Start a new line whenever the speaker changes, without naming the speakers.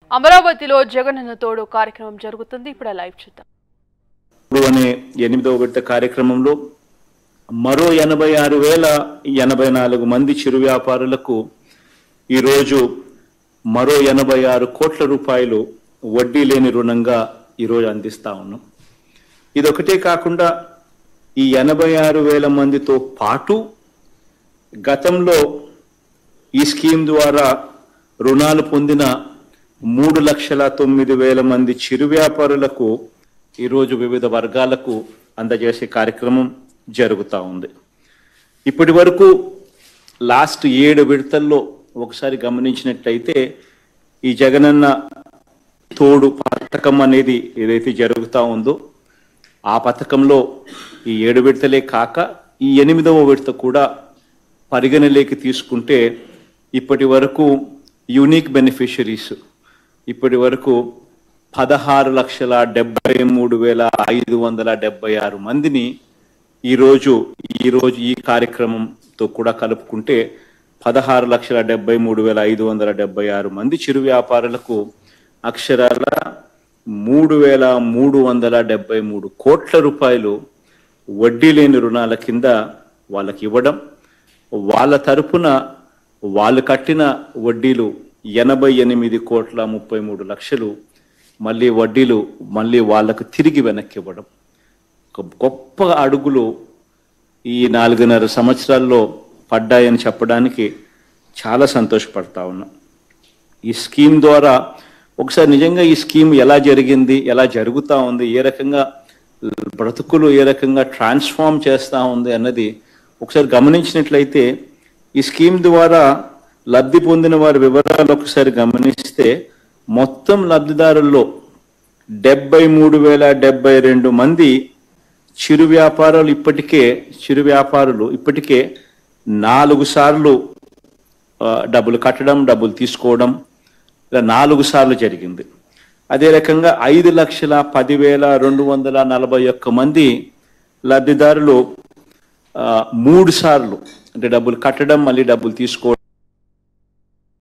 అమరావతిలో జగనన్న తోడు కార్యక్రమం జరుగుతుంది ఇప్పుడు ఆ లైవ్ చూద్దాం
ఇప్పుడు అనే ఎనిమిదవ విడత కార్యక్రమంలో మరో ఎనభై ఆరు వేల ఎనభై నాలుగు మంది చిరు వ్యాపారులకు ఈరోజు మరో ఎనభై ఆరు కోట్ల రూపాయలు వడ్డీ లేని రుణంగా ఈరోజు అందిస్తా ఉన్నాం ఇదొకటే కాకుండా ఈ ఎనభై ఆరు వేల మందితో పాటు గతంలో ఈ స్కీమ్ ద్వారా రుణాలు పొందిన మూడు లక్షల తొమ్మిది వేల మంది చిరు వ్యాపారులకు ఈరోజు వివిధ వర్గాలకు అందజేసే కార్యక్రమం జరుగుతూ ఉంది ఇప్పటి వరకు లాస్ట్ ఏడు విడతల్లో ఒకసారి గమనించినట్లయితే ఈ జగనన్న తోడు పథకం అనేది ఏదైతే జరుగుతూ ఉందో ఆ పథకంలో ఈ ఏడు విడతలే కాక ఈ ఎనిమిదవ విడత కూడా పరిగణలోకి తీసుకుంటే ఇప్పటి వరకు యూనిక్ బెనిఫిషరీస్ ఇప్పటి వరకు పదహారు లక్షల డెబ్బై మూడు వేల ఐదు వందల డెబ్బై ఆరు మందిని ఈరోజు ఈరోజు ఈ కార్యక్రమంతో కూడా కలుపుకుంటే పదహారు లక్షల డెబ్బై మూడు వేల ఐదు వందల డెబ్బై ఆరు మంది చిరు వ్యాపారులకు అక్షరాల మూడు వేల మూడు వందల డెబ్బై మూడు కోట్ల రూపాయలు వడ్డీ లేని రుణాల కింద వాళ్ళకి ఇవ్వడం వాళ్ళ తరపున వాళ్ళు కట్టిన వడ్డీలు ఎనభై ఎనిమిది కోట్ల ముప్పై మూడు లక్షలు మళ్ళీ వడ్డీలు మళ్ళీ వాళ్ళకు తిరిగి వెనక్కి ఇవ్వడం ఒక గొప్ప అడుగులు ఈ నాలుగున్నర సంవత్సరాల్లో పడ్డాయని చెప్పడానికి చాలా సంతోషపడతా ఉన్నా ఈ స్కీమ్ ద్వారా ఒకసారి నిజంగా ఈ స్కీమ్ ఎలా జరిగింది ఎలా జరుగుతూ ఉంది ఏ రకంగా బ్రతుకులు ఏ రకంగా ట్రాన్స్ఫార్మ్ చేస్తూ ఉంది అన్నది ఒకసారి గమనించినట్లయితే ఈ స్కీమ్ ద్వారా లబ్ధి పొందిన వారి వివరాలు ఒకసారి గమనిస్తే మొత్తం లబ్ధిదారుల్లో డెబ్బై మూడు వేల డెబ్బై రెండు మంది చిరు వ్యాపారాలు ఇప్పటికే చిరు వ్యాపారులు ఇప్పటికే నాలుగు సార్లు ఆ, డబ్బులు కట్టడం డబ్బులు తీసుకోవడం ఇలా నాలుగు సార్లు జరిగింది అదే రకంగా ఐదు లక్షల పదివేల రెండు వందల నలభై ఒక్క మంది లబ్ధిదారులు ఆ, మూడు సార్లు అంటే డబ్బులు కట్టడం మళ్ళీ డబ్బులు తీసుకోవడం